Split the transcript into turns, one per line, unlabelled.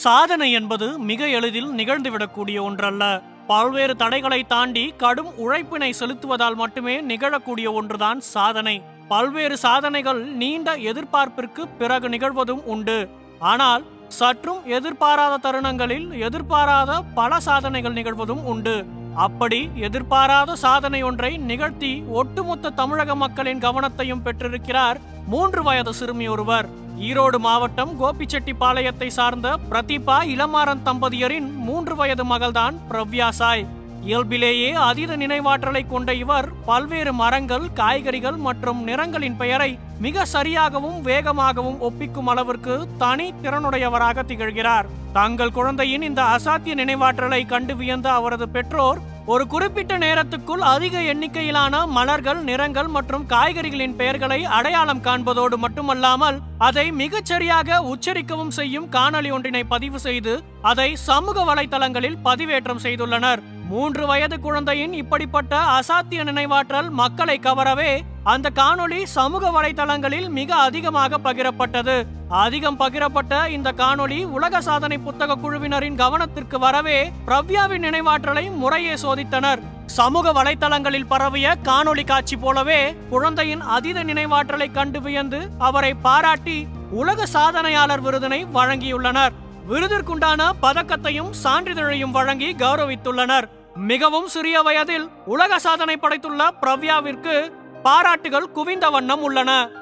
சாதனை என்பது மிக எளிதில் நிகழ்ந்துவிடக்கூடிய ஒன்றல்ல பல்வேறு தடைகளை தாண்டி கடும் உழைப்பினை செலுத்துவதால் மட்டுமே நிகழக்கூடிய ஒன்றுதான் சாதனை பல்வேறு சாதனைகள் நீண்ட எதிர்பார்ப்பிற்கு பிறகு நிகழ்வதும் உண்டு ஆனால் சற்றும் எதிர்பாராத தருணங்களில் எதிர்பாராத பல சாதனைகள் நிகழ்வதும் உண்டு அப்படி எதிர்பாராத சாதனை ஒன்றை நிகழ்த்தி ஒட்டுமொத்த தமிழக மக்களின் கவனத்தையும் பெற்றிருக்கிறார் மூன்று வயது சிறுமி ஒருவர் ஈரோடு மாவட்டம் கோபிச்செட்டிப்பாளையத்தை சார்ந்த பிரதீபா இளமாறன் தம்பதியரின் மூன்று வயது மகள்தான் பிரவ்யா சாய் இயல்பிலேயே அதீத நினைவாற்றலை கொண்ட இவர் பல்வேறு மரங்கள் காய்கறிகள் மற்றும் நிறங்களின் பெயரை மிக சரியாகவும் வேகமாகவும் ஒப்பிக்கும் அளவிற்கு தனி திறனுடையவராக திகழ்கிறார் தங்கள் குழந்தையின் இந்த அசாத்திய நினைவாற்றலை கண்டு வியந்த அவரது பெற்றோர் ஒரு குறிப்பிட்ட நேரத்துக்குள் அதிக எண்ணிக்கையிலான மலர்கள் நிறங்கள் மற்றும் காய்கறிகளின் பெயர்களை அடையாளம் காண்பதோடு மட்டுமல்லாமல் அதை மிகச் சரியாக உச்சரிக்கவும் செய்யும் காணொளி ஒன்றினை பதிவு செய்து அதை சமூக வலைதளங்களில் பதிவேற்றம் செய்துள்ளனர் மூன்று வயது குழந்தையின் இப்படிப்பட்ட அசாத்திய நினைவாற்றல் மக்களை கவரவே அந்த காணொளி சமூக வலைதளங்களில் மிக அதிகமாக பகிரப்பட்டது அதிகம் பகிரப்பட்ட இந்த காணொளி உலக சாதனை புத்தக குழுவினரின் கவனத்திற்கு வரவே பிரவ்யாவின் நினைவாற்றலை முறையே சோதித்தனர் சமூக வலைதளங்களில் பரவிய காணொளி காட்சி போலவே குழந்தையின் அதீத நினைவாற்றலை கண்டு வியந்து அவரை பாராட்டி உலக சாதனையாளர் விருதினை வழங்கியுள்ளனர் விருதிற்குண்டான பதக்கத்தையும் சான்றிதழையும் வழங்கி கௌரவித்துள்ளனர் மிகவும் சிறிய வயதில் உலக சாதனை படைத்துள்ள பிரவ்யாவிற்கு பாராட்டுகள் குவிந்த வண்ணம் உள்ளன